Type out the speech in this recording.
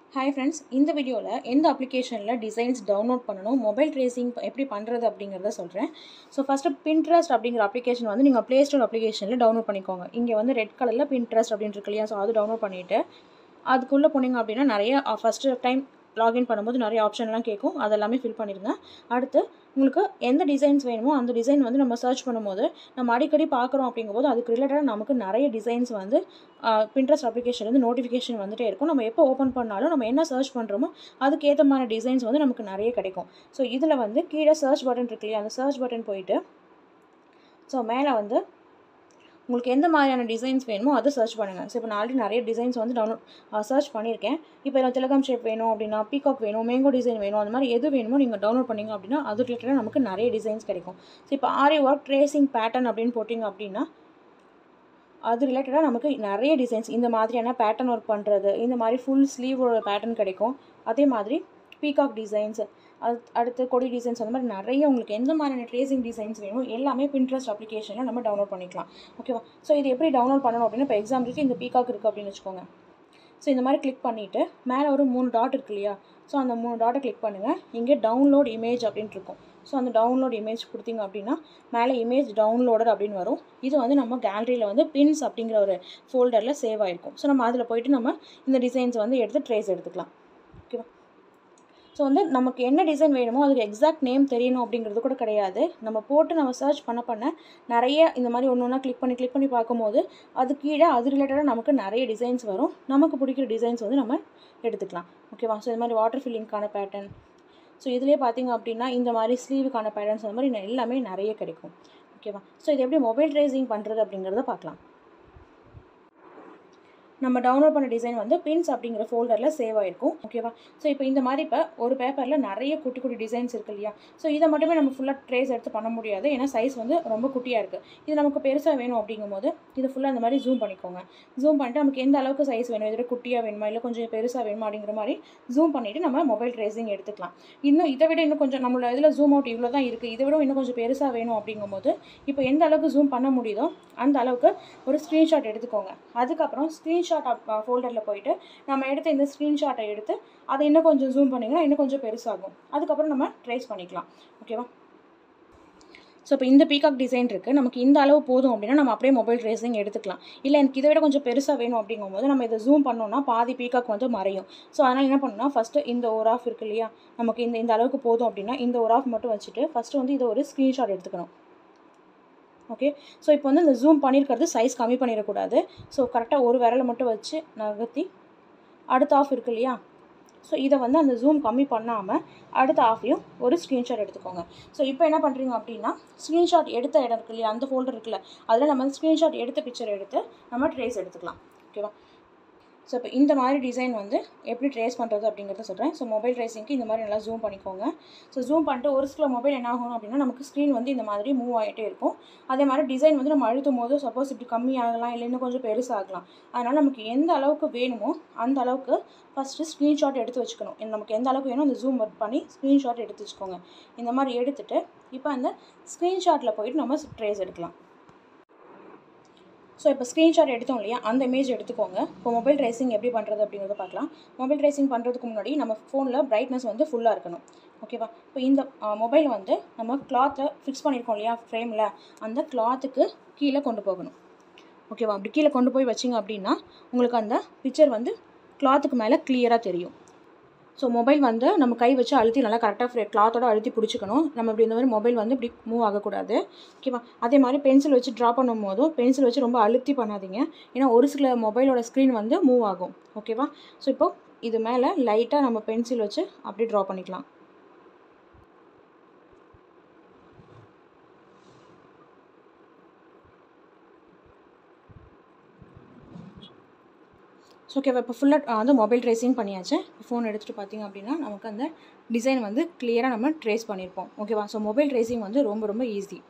hi friends இந்த வீடியோவில் எந்த அப்ளிகேஷனில் டிசைன்ஸ் டவுன்லோட் பண்ணணும் மொபைல் ட்ரேசிங் எப்படி பண்ணுறது அப்படிங்கிறத சொல்கிறேன் ஸோ ஃபஸ்ட்டு பின்ட்ரஸ்ட் அப்படிங்கிற அப்ளிகேஷன் வந்து நீங்கள் ப்ளே ஸ்டோர் அப்ளிகேஷனில் டவுன்லோட் பண்ணிக்கோங்க இங்கே வந்து ரெட் கலரில் பின்ட்ரஸ்ட் அப்படின்னு இருக்கு இல்லையா ஸோ அது டவுன்லோட் பண்ணிவிட்டு அதுக்குள்ளே போனீங்க அப்படின்னா நிறைய ஃபஸ்ட்டு டைம் லாகின் பண்ணும்போது நிறைய ஆப்ஷன்லாம் கேட்கும் அதெல்லாமே ஃபில் பண்ணிடுங்க அடுத்து உங்களுக்கு எந்த டிசைன்ஸ் வேணுமோ அந்த டிசைன் வந்து நம்ம சர்ச் பண்ணும்போது நம்ம அடிக்கடி பார்க்குறோம் அப்படிங்கும்போது அதுக்கு ரிலேட்டடாக நமக்கு நிறைய டிசைன்ஸ் வந்து பின்ட்ரஸ்ட் அப்ளிகேஷன்லேருந்து நோட்டிஃபிகேஷன் வந்துட்டே இருக்கும் நம்ம எப்போ ஓப்பன் பண்ணாலும் நம்ம என்ன சர்ச் பண்ணுறோமோ அதுக்கேற்ற மாதிரி டிசைன்ஸ் வந்து நமக்கு நிறைய கிடைக்கும் ஸோ இதில் வந்து கீழே சர்ச் பட்டன் இருக்கு இல்லையா அந்த சர்ச் பட்டன் போயிட்டு ஸோ மேலே வந்து உங்களுக்கு எந்த மாதிரியான டிசைன்ஸ் வேணுமோ அதை சர்ச் பண்ணுங்கள் ஸோ இப்போ நான் ஆல்ரெடி நிறைய டிசைன்ஸ் வந்து டவுன்லோட் சர்ச் பண்ணியிருக்கேன் இப்போ இதில் திலகம் ஷேப் வேணும் அப்படின்னா பீகாக் வேணும் மேங்கோ டிசைன் வேணும் அந்த மாதிரி எது வேணுமோ நீங்கள் டவுன்லோட் பண்ணிங்க அப்படின்னா அது ரிலேட்டடாக நமக்கு நிறைய டிசைன்ஸ் கிடைக்கும் ஸோ இப்போ ஆரி ஒர்க் ட்ரேசிங் பேட்டர்ன் அப்படின்னு போட்டிங்க அப்படின்னா அது ரிலேட்டடாக நமக்கு நிறைய டிசைன்ஸ் இந்த மாதிரியான பேட்டர்ன் ஒர்க் பண்ணுறது இந்த மாதிரி ஃபுல் ஸ்லீவோட பேட்டர்ன் கிடைக்கும் அதே மாதிரி பீகாக் டிசைன்ஸ் அது அடுத்து கொடி டிசைன்ஸ் அந்த மாதிரி நிறைய உங்களுக்கு எந்த மாதிரியான ட்ரேசிங் டிசைன்ஸ் வேணும் எல்லாமே பின்ட்ரஸ்ட் அப்ளிகேஷனில் நம்ம டவுன்லோட் பண்ணிக்கலாம் ஓகேவா ஸோ இது எப்படி டவுன்லோட் பண்ணணும் அப்படின்னா இப்போ எக்ஸாம்பிளுக்கு இந்த பீகாக் இருக்குது அப்படின்னு வச்சுக்கோங்க ஸோ இந்த மாதிரி கிளிக் பண்ணிவிட்டு மேலே ஒரு மூணு டாட் இருக்கு இல்லையா ஸோ அந்த மூணு டாட்டை கிளிக் பண்ணுங்கள் இங்கே டவுன்லோட் இமேஜ் அப்படின்ட்டு இருக்கும் ஸோ அந்த டவுன்லோட் இமேஜ் கொடுத்தீங்க அப்படின்னா மேலே இமேஜ் டவுன்லோடர் அப்படின்னு வரும் இது வந்து நம்ம கேலரியில் வந்து பின்ஸ் அப்படிங்கிற ஒரு ஃபோல்டரில் சேவ் ஆகிருக்கும் ஸோ நம்ம அதில் போயிட்டு நம்ம இந்த டிசைன்ஸ் வந்து எடுத்து ட்ரேஸ் எடுத்துக்கலாம் ஓகேவா ஸோ வந்து நமக்கு என்ன டிசைன் வேணுமோ அதுக்கு எக்ஸாக்ட் நேம் தெரியணும் அப்படிங்கிறது கூட கிடையாது நம்ம போட்டு நம்ம சர்ச் பண்ண பண்ண நிறைய இந்த மாதிரி ஒன்று ஒன்றா கிளிக் பண்ணி கிளிக் பண்ணி பார்க்கும்போது அது கீழே அது ரிலேட்டடாக நமக்கு நிறைய டிசைன்ஸ் வரும் நமக்கு பிடிக்கிற டிசைன்ஸ் வந்து நம்ம எடுத்துக்கலாம் ஓகேவா ஸோ இந்த மாதிரி வாட்டர் ஃபில்லிங்க்கான பேட்டர்ன் ஸோ இதுலேயே பார்த்தீங்க அப்படின்னா இந்த மாதிரி ஸ்லீவுக்கான பேட்டர்ன்ஸ் அந்த மாதிரி எல்லாமே நிறைய கிடைக்கும் ஓகேவா ஸோ இது எப்படி மொபைல் ட்ரேசிங் பண்ணுறது அப்படிங்கிறத பார்க்கலாம் நம்ம டவுன்லோட் பண்ண டிசைன் வந்து பின்ஸ் அப்படிங்கிற ஃபோல்டரில் சேவ் ஆகிருக்கும் ஓகேவா ஸோ இப்போ இந்த மாதிரி இப்போ ஒரு பேப்பரில் நிறைய குட்டி குட்டி டிசைன்ஸ் இருக்கு இல்லையா ஸோ இதை மட்டுமே நம்ம ஃபுல்லாக ட்ரேஸ் எடுத்து பண்ண முடியாது ஏன்னா சைஸ் வந்து ரொம்ப குட்டியாக இருக்குது இது நமக்கு பெருசாக வேணும் அப்படிங்கும்போது இது ஃபுல்லாக அந்த மாதிரி ஜூம் பண்ணிக்கோங்க ஜூம் பண்ணிட்டு நமக்கு எந்த அளவுக்கு சைஸ் வேணும் இதில் குட்டியாக வேணுமா இல்லை கொஞ்சம் பெருசாக வேணுமா அப்படிங்கிற மாதிரி ஜூம் பண்ணிவிட்டு நம்ம மொபைல் ட்ரேசிங் எடுத்துக்கலாம் இன்னும் இதை விட இன்னும் கொஞ்சம் நம்மளோட இதில் ஜூம் அவுட் இவ்வளோ தான் இருக்குது இதை விட இன்னும் கொஞ்சம் பெருசாக வேணும் அப்படிங்கும்போது இப்போ எந்த அளவுக்கு ஜூம் பண்ண முடியுதோ அந்த அளவுக்கு ஒரு ஸ்க்ரீன்ஷாட் எடுத்துக்கோங்க அதுக்கப்புறம் ஸ்க்ரீன்ஷாட் ஃபோல்டர் ஃபோல்டரில் போயிட்டு நம்ம எடுத்த இந்த ஸ்க்ரீன்ஷாட்டை எடுத்து அதை இன்னும் கொஞ்சம் ஜூம் பண்ணிங்கன்னா இன்னும் கொஞ்சம் பெருசாகும் அதுக்கப்புறம் நம்ம ட்ரேஸ் பண்ணிக்கலாம் ஓகேவா ஸோ இப்போ இந்த பீகாக் டிசைன் இருக்குது நமக்கு இந்த அளவு போதும் அப்படின்னா நம்ம அப்படியே மொபைல் ட்ரேசிங் எடுத்துக்கலாம் இல்லை எனக்கு இதை விட கொஞ்சம் பெருசாக வேணும் அப்படிங்கும்போது நம்ம இதை ஜூம் பண்ணோம்னா பாதி பீகாக் வந்து மறையும் ஸோ அதனால் என்ன பண்ணணும்னா ஃபஸ்ட்டு இந்த ஒரு ஆஃப் இருக்கு இல்லையா நமக்கு இந்த இந்த அளவுக்கு போதும் அப்படின்னா இந்த ஒரு ஆஃப் மட்டும் வச்சுட்டு ஃபஸ்ட்டு வந்து இதை ஒரு ஸ்க்ரீன்ஷாட் எடுத்துக்கணும் ஓகே ஸோ இப்போ வந்து இந்த ஜூம் பண்ணியிருக்கிறது சைஸ் கம்மி பண்ணிடக்கூடாது ஸோ கரெக்டாக ஒரு விரலை மட்டும் வச்சு நகர்த்தி அடுத்த ஆஃப் இருக்கு இல்லையா ஸோ இதை வந்து அந்த ஜூம் கம்மி பண்ணாமல் அடுத்த ஆஃபையும் ஒரு ஸ்க்ரீன்ஷாட் எடுத்துக்கோங்க ஸோ இப்போ என்ன பண்ணுறீங்க அப்படின்னா ஸ்க்ரீன்ஷாட் எடுத்த இடம் இருக்கு இல்லையா அந்த ஃபோல்டர் இருக்குல்ல அதில் நம்ம ஸ்க்ரீன்ஷாட் எடுத்த பிக்சர் எடுத்து நம்ம ட்ரேஸ் எடுத்துக்கலாம் ஓகேவா ஸோ இப்போ இந்த மாதிரி டிசைன் வந்து எப்படி ட்ரேஸ் பண்ணுறது அப்படிங்கிறத சொல்கிறேன் ஸோ மொபைல் ட்ரேசிங்க்கு இந்த மாதிரி நல்லா ஜூம் பண்ணிக்கோங்க ஸோ ஜூம் பண்ணிட்டு ஒரு சில மொபைல் என்ன ஆகும் அப்படின்னா நமக்கு ஸ்க்ரீன் வந்து இந்த மாதிரி மூவ் ஆகிட்டே இருக்கும் அதே மாதிரி டிசைன் வந்து நம்ம அழுத்தும் போது சப்போஸ் இப்படி கம்மியாகலாம் இல்லை இன்னும் கொஞ்சம் பெருசாகலாம் அதனால் நமக்கு எந்த அளவுக்கு வேணுமோ அந்த அளவுக்கு ஃபஸ்ட்டு ஸ்க்ரீன்ஷாட் எடுத்து வச்சுக்கணும் நமக்கு எந்த அளவுக்கு வேணும் அந்த ஜூம் ஒர்க் பண்ணி ஸ்க்ரீன்ஷாட் எடுத்து வச்சுக்கோங்க இந்த மாதிரி எடுத்துகிட்டு இப்போ அந்த ஸ்க்ரீன்ஷாட்டில் போயிட்டு நம்ம ட்ரேஸ் எடுக்கலாம் ஸோ இப்போ ஸ்க்ரீன்ஷாட் எடுத்தோம் இல்லையா அந்த இமேஜ் எடுத்துக்கோங்க இப்போ மொபைல் ட்ரேசிங் எப்படி பண்ணுறது அப்படிங்கிறத பார்க்கலாம் மொபைல் ட்ரேசிங் பண்ணுறதுக்கு முன்னாடி நம்ம ஃபோனில் பிரைட்னஸ் வந்து ஃபுல்லாக இருக்கணும் ஓகேவா இப்போ இந்த மொபைல் வந்து நம்ம கிளாத்தை ஃபிக்ஸ் பண்ணியிருக்கோம் இல்லையா ஃப்ரேமில் அந்த கிளாத்துக்கு கீழே கொண்டு போகணும் ஓகேவா அப்படி கீழே கொண்டு போய் வச்சிங்க அப்படின்னா உங்களுக்கு அந்த பிக்சர் வந்து கிளாத்துக்கு மேலே கிளியராக தெரியும் ஸோ மொபைல் வந்து நம்ம கை வச்சு அழுத்தி நல்லா கரெக்டாக ஃப்ரே கிளாத்தோட அழுத்தி பிடிச்சிக்கணும் நம்ம இப்படி இந்த மாதிரி மொபைல் வந்து இப்படி மூவ் ஆகக்கூடாது ஓகேவா அதே மாதிரி பென்சில் வச்சு ட்ரா பண்ணும் போதும் பென்சில் வச்சு ரொம்ப அழுத்தி பண்ணாதீங்க ஏன்னா ஒரு சில மொபைலோட ஸ்க்ரீன் வந்து மூவ் ஆகும் ஓகேவா ஸோ இப்போ இது மேலே லைட்டாக நம்ம பென்சில் வச்சு அப்படி ட்ரா பண்ணிக்கலாம் ஸோ ஓகே இப்போ ஃபுல்லாக வந்து மொபைல் ட்ரேசிங் பண்ணியாச்சு ஃபோன் எடுத்துகிட்டு பார்த்தீங்க அப்படின்னா நமக்கு அந்த டிசைன் வந்து கிளியராக நம்ம ட்ரேஸ் பண்ணியிருப்போம் ஓகேவா ஸோ மொபைல் ட்ரேசிங் வந்து ரொம்ப ரொம்ப ஈஸி